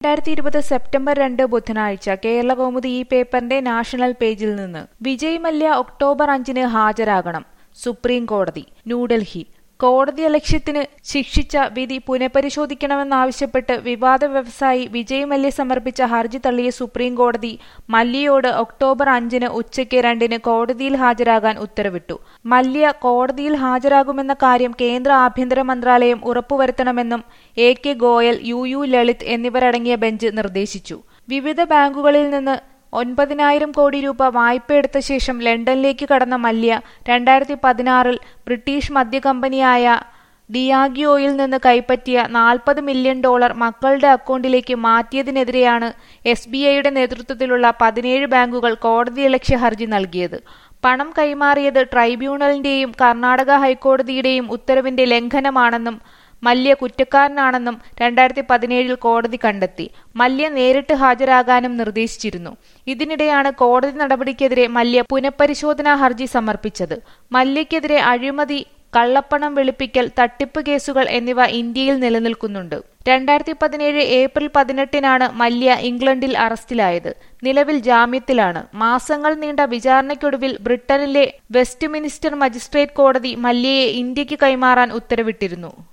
രണ്ടായിരത്തി ഇരുപത് സെപ്റ്റംബർ രണ്ട് ബുധനാഴ്ച കേരള കൗമുദി ഈ പേപ്പറിന്റെ നാഷണൽ പേജിൽ നിന്ന് വിജയ് മല്യ ഒക്ടോബർ അഞ്ചിന് ഹാജരാകണം സുപ്രീം കോടതി ന്യൂഡൽഹി കോടതി ലക്ഷ്യത്തിന് ശിക്ഷിച്ച വിധി പുനഃപരിശോധിക്കണമെന്നാവശ്യപ്പെട്ട് വിവാദ വ്യവസായി വിജയ് മല്യ സമർപ്പിച്ച ഹർജി തള്ളിയ സുപ്രീം കോടതി മല്യയോട് ഒക്ടോബർ അഞ്ചിന് ഉച്ചയ്ക്ക് രണ്ടിന് കോടതിയിൽ ഹാജരാകാൻ ഉത്തരവിട്ടു മല്യ കോടതിയിൽ ഹാജരാകുമെന്ന കാര്യം കേന്ദ്ര ആഭ്യന്തര മന്ത്രാലയം ഉറപ്പുവരുത്തണമെന്നും A K Goyal U U Lalit എന്നിവരടങ്ങിയ ബെഞ്ച് നിർദ്ദേശിച്ചു വിവിധ ബാങ്കുകളിൽ നിന്ന് ഒൻപതിനായിരം കോടി രൂപ വായ്പയെടുത്ത ശേഷം ലണ്ടനിലേക്ക് കടന്ന മല്യ രണ്ടായിരത്തി പതിനാറിൽ ബ്രിട്ടീഷ് മദ്യകമ്പനിയായ ഡിയാഗിയോയിൽ നിന്ന് കൈപ്പറ്റിയ നാൽപ്പത് മില്യൺ ഡോളർ മക്കളുടെ അക്കൗണ്ടിലേക്ക് മാറ്റിയതിനെതിരെയാണ് എസ് ബി ഐയുടെ നേതൃത്വത്തിലുള്ള പതിനേഴ് ബാങ്കുകൾ കോടതിയലക്ഷ്യ ഹർജി നൽകിയത് പണം കൈമാറിയത് ട്രൈബ്യൂണലിന്റെയും കർണാടക ഹൈക്കോടതിയുടെയും ഉത്തരവിന്റെ ലംഘനമാണെന്നും മല്യ കുറ്റക്കാരനാണെന്നും രണ്ടായിരത്തി പതിനേഴിൽ കോടതി കണ്ടെത്തി മല്യ നേരിട്ട് ഹാജരാകാനും നിർദ്ദേശിച്ചിരുന്നു ഇതിനിടെയാണ് കോടതി നടപടിക്കെതിരെ മല്യ പുനഃപരിശോധനാ ഹർജി സമർപ്പിച്ചത് മല്യക്കെതിരെ അഴിമതി കള്ളപ്പണം വെളുപ്പിക്കൽ തട്ടിപ്പ് കേസുകൾ എന്നിവ ഇന്ത്യയിൽ നിലനിൽക്കുന്നുണ്ട് രണ്ടായിരത്തി പതിനേഴ് ഏപ്രിൽ പതിനെട്ടിനാണ് മല്യ ഇംഗ്ലണ്ടിൽ അറസ്റ്റിലായത് നിലവിൽ ജാമ്യത്തിലാണ് മാസങ്ങൾ നീണ്ട വിചാരണയ്ക്കൊടുവിൽ ബ്രിട്ടനിലെ വെസ്റ്റ് മിനിസ്റ്റർ മജിസ്ട്രേറ്റ് കോടതി മല്യയെ ഇന്ത്യക്ക് കൈമാറാൻ ഉത്തരവിട്ടിരുന്നു